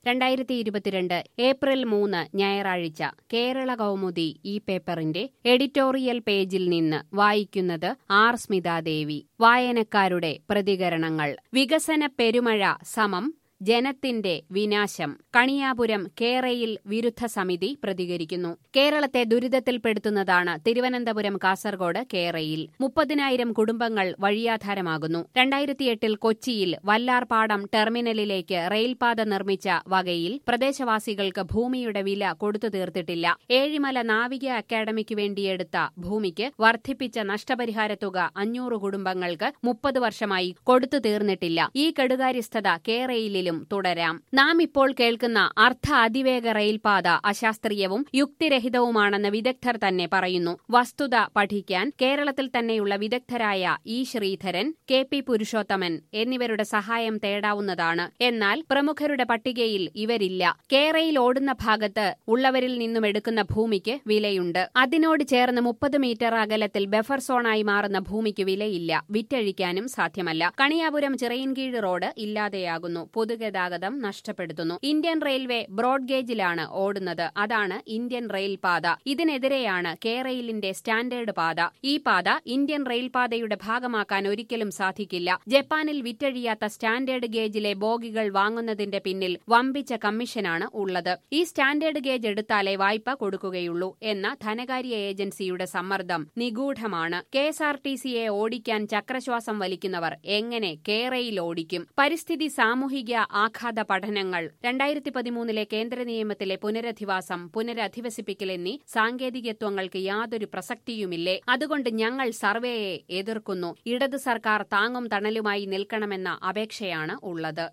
രണ്ടായിരത്തി ഇരുപത്തിരണ്ട് ഏപ്രിൽ മൂന്ന് ഞായറാഴ്ച കേരള കൗമുദി ഈ പേപ്പറിന്റെ എഡിറ്റോറിയൽ പേജിൽ നിന്ന് വായിക്കുന്നത് ആർ സ്മിതാദേവി വായനക്കാരുടെ പ്രതികരണങ്ങൾ വികസന പെരുമഴ സമം ജനത്തിന്റെ വിനാശം കണിയാപുരം കേരയിൽ വിരുദ്ധ സമിതി പ്രതികരിക്കുന്നു കേരളത്തെ ദുരിതത്തിൽപ്പെടുത്തുന്നതാണ് തിരുവനന്തപുരം കാസർഗോഡ് കേരയിൽ മുപ്പതിനായിരം കുടുംബങ്ങൾ വഴിയാധാരമാകുന്നു രണ്ടായിരത്തിയെട്ടിൽ കൊച്ചിയിൽ വല്ലാർപാടം ടെർമിനലിലേക്ക് റെയിൽപാത നിർമ്മിച്ച വകയിൽ പ്രദേശവാസികൾക്ക് ഭൂമിയുടെ വില കൊടുത്തു തീർത്തിട്ടില്ല ഏഴിമല നാവിക അക്കാദമിക്ക് വേണ്ടിയെടുത്ത ഭൂമിക്ക് വർദ്ധിപ്പിച്ച നഷ്ടപരിഹാര തുക അഞ്ഞൂറ് കുടുംബങ്ങൾക്ക് മുപ്പത് വർഷമായി കൊടുത്തു തീർന്നിട്ടില്ല ഈ കെടുകാര്യസ്ഥത കേരയിലും തുടരാം നാം ഇപ്പോൾ കേൾക്കുന്ന അർദ്ധ അതിവേഗ റെയിൽപാത അശാസ്ത്രീയവും യുക്തിരഹിതവുമാണെന്ന് വിദഗ്ധർ തന്നെ പറയുന്നു വസ്തുത പഠിക്കാൻ കേരളത്തിൽ തന്നെയുള്ള വിദഗ്ധരായ E Sreedharan K P Purushothaman എന്നിവരുടെ സഹായം തേടാവുന്നതാണ് എന്നാൽ പ്രമുഖരുടെ പട്ടികയിൽ ഇവരില്ല കേരയിൽ ഓടുന്ന ഭാഗത്ത് ഉള്ളവരിൽ നിന്നും എടുക്കുന്ന ഭൂമിക്ക് വിലയുണ്ട് അതിനോട് ചേർന്ന് മുപ്പത് മീറ്റർ അകലത്തിൽ ബഫർ സോണായി മാറുന്ന ഭൂമിക്ക് വിലയില്ല വിറ്റഴിക്കാനും സാധ്യമല്ല കണിയാപുരം ചിറയിൻകീഴ് റോഡ് ഇല്ലാതെയാകുന്നു പൊതുഗതാഗതം നഷ്ടപ്പെടുത്തുന്നു ഇന്ത്യൻ റെയിൽവേ ബ്രോഡ് ഗേജിലാണ് ഓടുന്നത് അതാണ് ഇന്ത്യൻ റെയിൽ പാത ഇതിനെതിരെയാണ് കേരയിലിന്റെ സ്റ്റാൻഡേർഡ് പാത ഈ പാത ഇന്ത്യൻ റെയിൽ പാതയുടെ ഭാഗമാക്കാൻ ഒരിക്കലും സാധിക്കില്ല ജപ്പാനിൽ വിറ്റഴിയാത്ത സ്റ്റാൻഡേർഡ് ഗേജിലെ ബോഗികൾ വാങ്ങുന്നതിന്റെ പിന്നിൽ വമ്പിച്ച കമ്മീഷനാണ് ഉള്ളത് ഈ സ്റ്റാൻഡേർഡ് ഗേജ് എടുത്താലേ വായ്പ കൊടുക്കുകയുള്ളൂ എന്ന ധനകാര്യ ഏജൻസിയുടെ സമ്മർദ്ദം നിഗൂഢമാണ് കെ എസ് ആർ ടി സിയെ ഓടിക്കാൻ ചക്രശ്വാസം വലിക്കുന്നവർ എങ്ങനെ കേരയിൽ ഓടിക്കും പരിസ്ഥിതി സാമൂഹിക ആഘാത പഠനങ്ങൾ രണ്ടായിരത്തി പതിമൂന്നിലെ കേന്ദ്ര നിയമത്തിലെ പുനരധിവാസം പുനരധിവസിപ്പിക്കൽ എന്നീ സാങ്കേതികത്വങ്ങൾക്ക് യാതൊരു പ്രസക്തിയുമില്ലേ അതുകൊണ്ട് ഞങ്ങൾ സർവേയെ എതിർക്കുന്നു ഇടതു സർക്കാർ താങ്ങും തണലുമായി നിൽക്കണമെന്ന അപേക്ഷയാണ് ഉള്ളത്